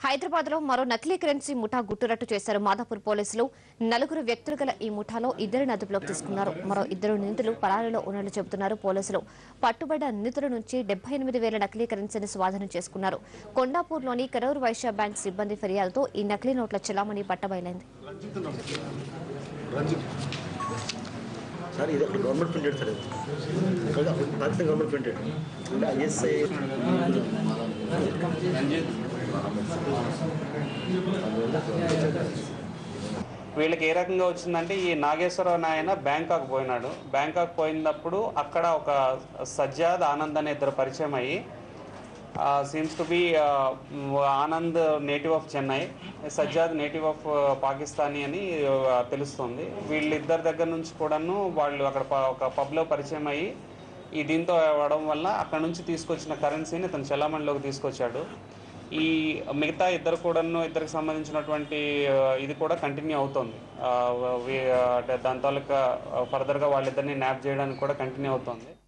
హైదరాబాద్ లో మరో నకిలీ కరెన్సీ ముఠా గుట్టురట్టు చేశారు మాదాపూర్ పోలీసులు నలుగురు వ్యక్తులు గల ఈ ముఠాలో ఇద్దరిని అదుపులోకి తీసుకున్నారు మరో ఇద్దరు నిందితులు పరారీలో ఉన్నట్లు చెబుతున్నారు పోలీసులు పట్టుబడ్డ నిందితుల నుంచి డెబ్బై ఎనిమిది వేల నకిలీ కరెన్సీని స్వాధీనం చేసుకున్నారు కొండాపూర్లోని కరూర్ వైశ్య బ్యాంక్ సిబ్బంది ఫిర్యాదుతో ఈ నకిలీ నోట్ల చెలామణి పట్టబయలైంది రంజిత్ సార్ ఇది అక్కడ గవర్నమెంట్ ప్రింటెడ్ సార్ ఇది ఇక్కడ పాకిస్తాన్ గవర్నమెంట్ ప్రింటెడ్ అంటే ఐఎస్ఐ వీళ్ళకి ఏ రకంగా వచ్చిందంటే ఈ నాగేశ్వరరావు నాయన బ్యాంకాక్ పోయినాడు బ్యాంకాక్ పోయినప్పుడు అక్కడ ఒక సజ్జాద్ ఆనంద్ అనే ఇద్దరు పరిచయం అయ్యి seems to be Anand native of Chennai Sajjad native of Pakistani అని ఆ, తెలుస్తుంది వీళ్ళిద్దరి దగ్గర నుంచి కూడాను వాళ్ళు అక్కడ ప- ఒక పబ్లో పరిచయం అయ్యి ఈ దీంతో అవ్వడం వల్ల అక్కడ నుంచి తీసుకొచ్చిన కరెన్సీని ఇతను చెలామణిలోకి తీసుకొచ్చాడు ఈ మిగతా ఇద్దరు కూడాను ఇద్దరికి సంబంధించినటువంటి ఆ, ఇది కూడా కంటిన్యూ అవుతుంది ఆ, వి- అంటే దాని తాలూకా ఫర్దర్గా వాళ్ళిద్దరిని న్యాప్ చేయడానికి కూడా కంటిన్యూ అవుతుంది